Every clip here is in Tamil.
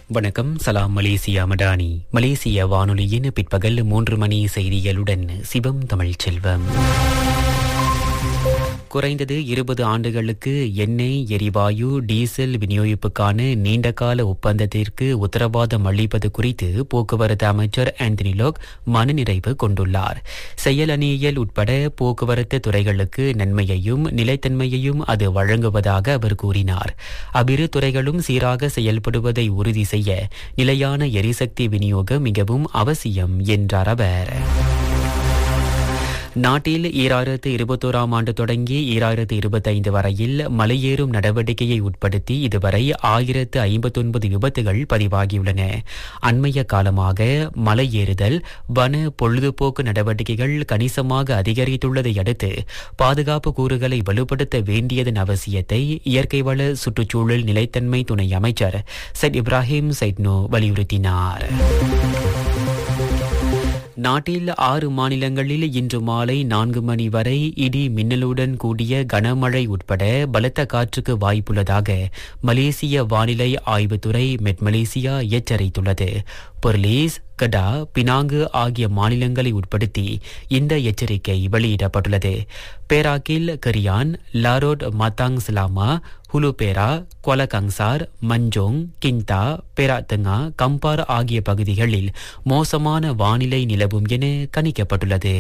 வணக்கம் சலாம் மலேசியா மடானி மலேசிய வானொலியின் பிற்பகல் மூன்று மணி செய்திகளுடன் சிவம் தமிழ் செல்வம் குறைந்தது இருபது ஆண்டுகளுக்கு எண்ணெய் எரிவாயு டீசல் விநியோகிப்புக்கான நீண்டகால ஒப்பந்தத்திற்கு உத்தரவாதம் அளிப்பது குறித்து போக்குவரத்து அமைச்சர் ஆந்தனி லோக் மனநிறைவு கொண்டுள்ளார் செயல் அணியியல் உட்பட போக்குவரத்து துறைகளுக்கு நன்மையையும் நிலைத்தன்மையையும் அது வழங்குவதாக அவர் கூறினார் அவ்விரு துறைகளும் சீராக செயல்படுவதை உறுதி செய்ய நிலையான எரிசக்தி விநியோகம் மிகவும் அவசியம் என்றார் அவர் நாட்டில் ஈராயிரத்து இருபத்தோராம் ஆண்டு தொடங்கி ஈராயிரத்து இருபத்தைந்து வரையில் மலையேறும் நடவடிக்கையை உட்படுத்தி இதுவரை ஆயிரத்து ஐம்பத்தொன்பது விபத்துகள் பதிவாகியுள்ளன அண்மைய காலமாக மலையேறுதல் வன பொழுதுபோக்கு நடவடிக்கைகள் கணிசமாக அதிகரித்துள்ளதை அடுத்து பாதுகாப்பு கூறுகளை வலுப்படுத்த வேண்டியதன் அவசியத்தை இயற்கை வள சுற்றுச்சூழல் நிலைத்தன்மை துணை அமைச்சர் சைட் இப்ராஹிம் சைட்னோ வலியுறுத்தினார் நாட்டில் ஆறு மாநிலங்களில் இன்று மாலை நான்கு மணி வரை இடி மின்னலுடன் கூடிய கனமழை உட்பட பலத்த காற்றுக்கு வாய்ப்புள்ளதாக மலேசிய வானிலை ஆய்வுத்துறை மெட் மலேசியா எச்சரித்துள்ளது பொர்லீஸ் கடா பினாங்கு ஆகிய மாநிலங்களை உட்படுத்தி இந்த எச்சரிக்கை வெளியிடப்பட்டுள்ளது பேராக்கில் Kerian Larut Matang Selama Hulu Perak Kuala Kangsar Manjung Kinta Perak Tengah Kampar ஆகிய பகுதிகளில் மோசமான வானிலை நிலவும் என கணிக்கப்பட்டுள்ளது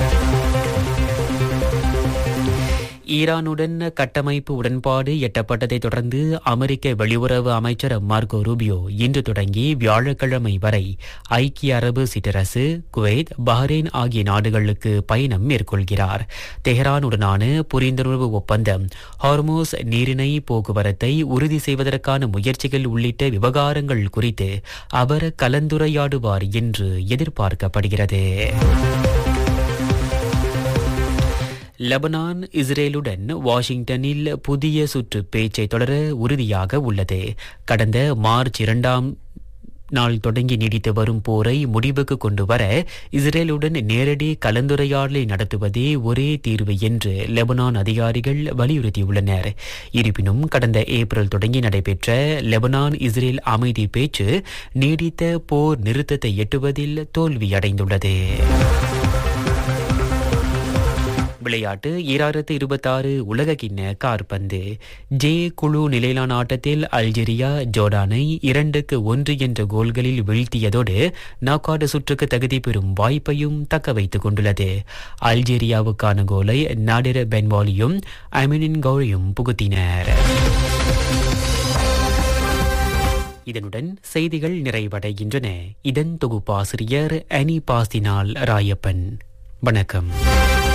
ஈரானுடன் கட்டமைப்பு உடன்பாடு எட்டப்பட்டதை தொடர்ந்து அமெரிக்க வெளியுறவு அமைச்சர் மார்கோ ரூபியோ இன்று தொடங்கி வியாழக்கிழமை வரை ஐக்கிய அரபு சிற்றரசு குவைத் பஹ்ரைன் ஆகிய நாடுகளுக்கு பயணம் மேற்கொள்கிறார் தெஹ்ரானுடனான புரிந்துணர்வு ஒப்பந்தம் ஹார்மோஸ் நீரிணை போக்குவரத்தை உறுதி செய்வதற்கான முயற்சிகள் உள்ளிட்ட விவகாரங்கள் குறித்து அவர் கலந்துரையாடுவார் என்று எதிர்பார்க்கப்படுகிறது லெபனான் இஸ்ரேலுடன் வாஷிங்டனில் புதிய சுற்று பேச்சை தொடர உறுதியாக உள்ளது கடந்த மார்ச் இரண்டாம் நாள் தொடங்கி நீடித்து வரும் போரை முடிவுக்கு கொண்டு வர இஸ்ரேலுடன் நேரடி கலந்துரையாடலை நடத்துவதே ஒரே தீர்வு என்று லெபனான் அதிகாரிகள் வலியுறுத்தியுள்ளனர் இருப்பினும் கடந்த ஏப்ரல் தொடங்கி நடைபெற்ற லெபனான் இஸ்ரேல் அமைதி பேச்சு நீடித்த போர் நிறுத்தத்தை எட்டுவதில் தோல்வியடைந்துள்ளது விளையாட்டு ஈராயிரத்து இருபத்தாறு உலக கிண்ண கார்பந்து ஜே குழு நிலையிலான ஆட்டத்தில் அல்ஜீரியா ஜோர்டானை இரண்டுக்கு ஒன்று என்ற கோல்களில் வீழ்த்தியதோடு நாக்காடு சுற்றுக்கு தகுதி பெறும் வாய்ப்பையும் தக்க வைத்துக் கொண்டுள்ளது அல்ஜீரியாவுக்கான கோலை நாடிர பென்வாலியும் அமினின் கௌரியும் புகுத்தினர் இதனுடன் செய்திகள் நிறைவடைகின்றன இதன் தொகுப்பாசிரியர் அனி பாஸ்தினால் ராயப்பன் வணக்கம்